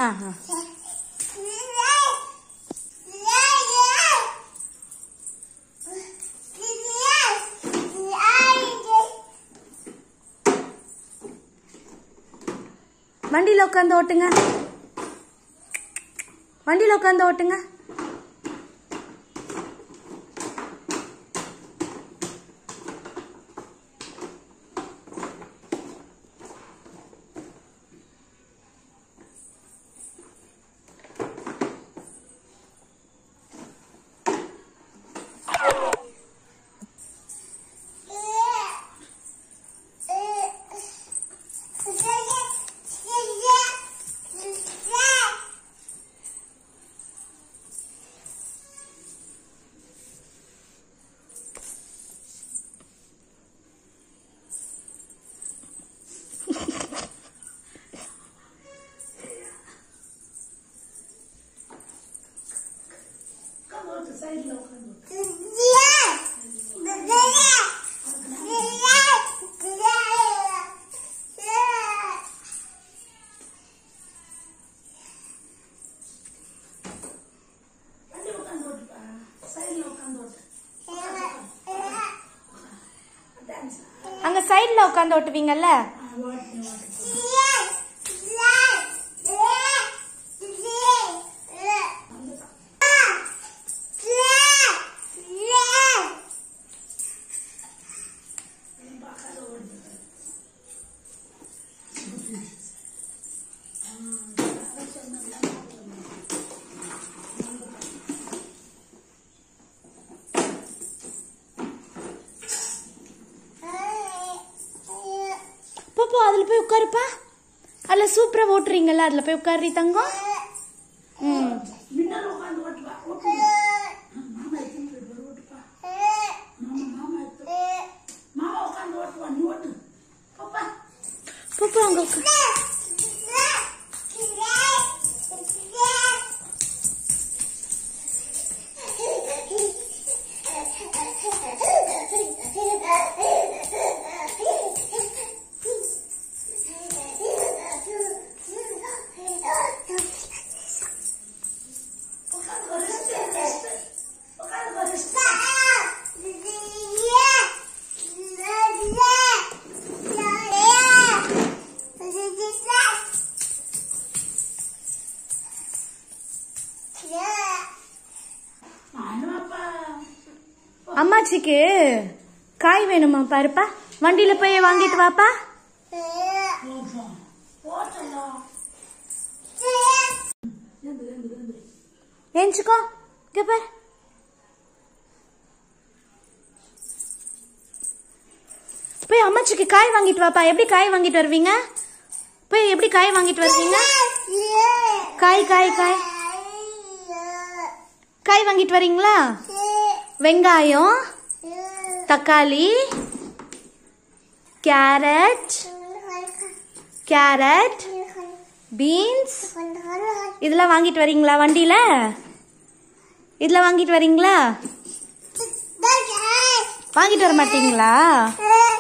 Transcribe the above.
ஆ ஆ வண்டியில் உட்காந்து ஓட்டுங்க வண்டியில் உட்காந்து ஓட்டுங்க அங்க சைடுல உட்காந்து ஓட்டுவீங்கல்ல போ போ அதுல போய் உட்காருப்பா அதுல சூப்பரா ஓட்டுறீங்கல்ல அதுல போய் உட்காரு தங்கம் ம் முன்னால உட்காந்து ஓட்டுப்பா ஓட்டு மாமா எடுத்துன்னு போயிட்டு வரு, ஓட்டுப்பா மாமா மாமா எடுத்து மாமா உட்காந்து ஓட்டுவா நீ ஓட்டு பாப்பா போ போ அங்க உட்காரு நானும்ப்பா அம்மாச்சிக்கு காய் வேணுமா பாருப்பா வண்டியில போய் வாங்கிட்டு வாப்பா ஓட்டுவோம் ஓட்டலாம் ஏஞ்சுக்கோ இங்க பாரு போய் அம்மாச்சிக்கு காய் வாங்கிட்டு வாப்பா எப்படி காய் வாங்கிட்டு வருவீங்க போய் எப்படி காய் வாங்கிட்டு வருவீங்க காய் காய் காய் காய் வாங்கிட்டு வரீங்களா வெங்காயம் தக்காளி கேரட் கேரட் பீன்ஸ் இதெல்லாம் வாங்கிட்டு வரீங்களா வண்டியில இதெல்லாம் வாங்கிட்டு வரீங்களா வாங்கிட்டு வர மாட்டீங்களா